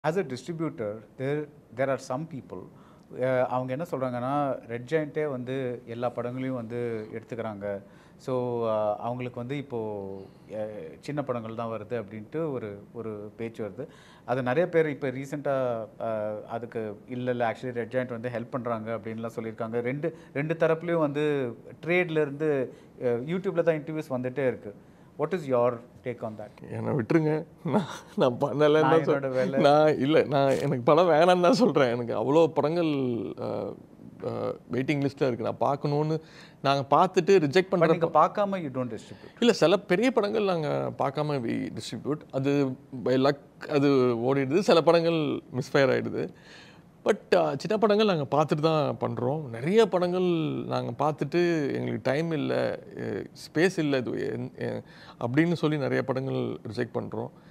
as a distributor there there are some people அவங்க என்ன சொல்கிறாங்கன்னா ரெட் ஜெயண்ட்டே வந்து எல்லா படங்களையும் வந்து எடுத்துக்கிறாங்க ஸோ அவங்களுக்கு வந்து இப்போது சின்ன படங்கள் தான் வருது அப்படின்ட்டு ஒரு ஒரு பேச்சு வருது அது நிறைய பேர் இப்போ ரீசெண்டாக அதுக்கு இல்லை இல்லை ஆக்சுவலி ரெட் ஜாயிண்ட் வந்து ஹெல்ப் பண்ணுறாங்க அப்படின்லாம் சொல்லியிருக்காங்க ரெண்டு ரெண்டு தரப்புலையும் வந்து ட்ரேட்லேருந்து யூடியூப்பில் தான் இன்டர்வியூஸ் வந்துகிட்டே இருக்குது what is your take on that என்னை விட்டுருங்க நான் நான் பண்ணலைன்னு நான் தான் என்னோட சொல் வேலை- நான் இல்லை நான் எனக்கு படம் வேணாம்னு தான் சொல்கிறேன் எனக்கு அவ்வளோ படங்கள் வெயிட்டிங் லிஸ்ட்டில் இருக்குது நான் பார்க்கணுன்னு நாங்கள் பார்த்துட்டு ரிஜெக்ட் பட் பண்ணுற நீங்கள் பார்க்காம யூ டோன்ட் டிஸ்ட்ரிபியூட் இல்லை சில பெரிய படங்கள் நாங்கள் பார்க்காம வி டிஸ்ட்ரிபியூட் அது பை லக் அது ஓடிடுது சில படங்கள் மிஸ்ஃபயர் ஆகிடுது பட் சின்ன படங்கள் நாங்கள் பார்த்துட்டு தான் பண்ணுறோம் நிறைய படங்கள் நாங்கள் பார்த்துட்டு எங்களுக்கு டைம் இல்லை ஸ்பேஸ் இல்லை இது என்- எ- அப்படின்னு சொல்லி நிறைய படங்கள் ரிஜெக்ட் பண்ணுறோம்